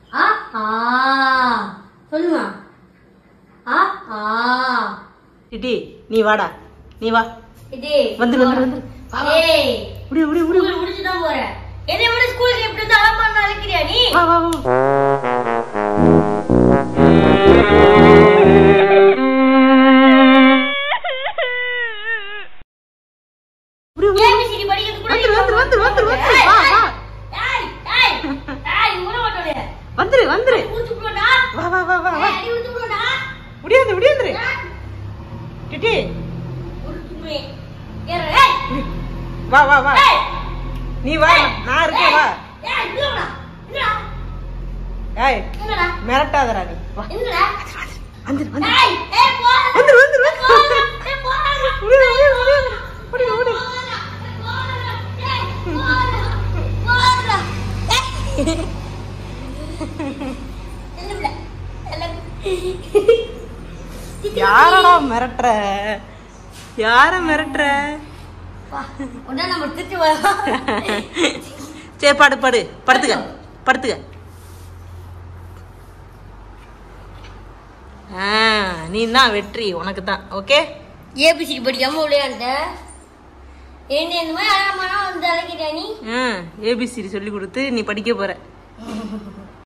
ஆ ஆ சொல்லுமா ஆ ஆ டிட்டி நீ வாடா நீ வா இது வந்துரு வந்துரு வந்துரு வா வா ஏய் உடி உடி உடி ஸ்கூல் முடிச்சு தான் போறேன் என்னை விட ஸ்கூலுக்கு எப்படி வந்து அலமான அழைக்கிறியா நீ வா வா வா உடி, உடி. ஏபிசிடி படிக்கிறது கூட வந்துரு, வந்துரு, வந்துரு, வந்துரு, வந்துரு. ஏய், வா, வா. ஏய், ஏய், ஏய், நீ விட மாட்டோடே. வந்துரு வந்துரு ஊத்து விடுடா. வா வா வா வா வா ஏய், நீ ஊத்து விடுடா. முடியாது முடியாது டிட்டி ஊத்து விடு. ஏறு, ஏய், வா வா வா ஏய், நீ வா நான் இருக்கேன் வா ஏய், இல்லடா, இல்லடா, ஏய் இல்லடா, மிரட்டாதடா நீ வா இல்லடா. வந்துரு வந்துரு ஏய், ஏய், போடா. வந்துரு வந்துரு போடா, வந்துரு ஏய், போடா. உடி உடி உடி உடி உடி போடா, போடா, ஏய், போடா, போடா. ஏய். இல்லடா, இல்லடா. யாரடா மிரட்டுற யார மிரட்டுற வா, உடனே நம்ம திருச்சி வரோம் சரி படு படு படுத்துக்க படுத்துக்க ஆ நீ தான் வெற்றி உனக்கு தான் ஓகே ஏபிசிடி படிக்காம விளையாண்ட என்ன இந்த மாதிரி அழகமான வந்து அழைக்கிறியா நீ ஆ ஏபிசிடி சொல்லி கொடுத்து நீ படிக்க போற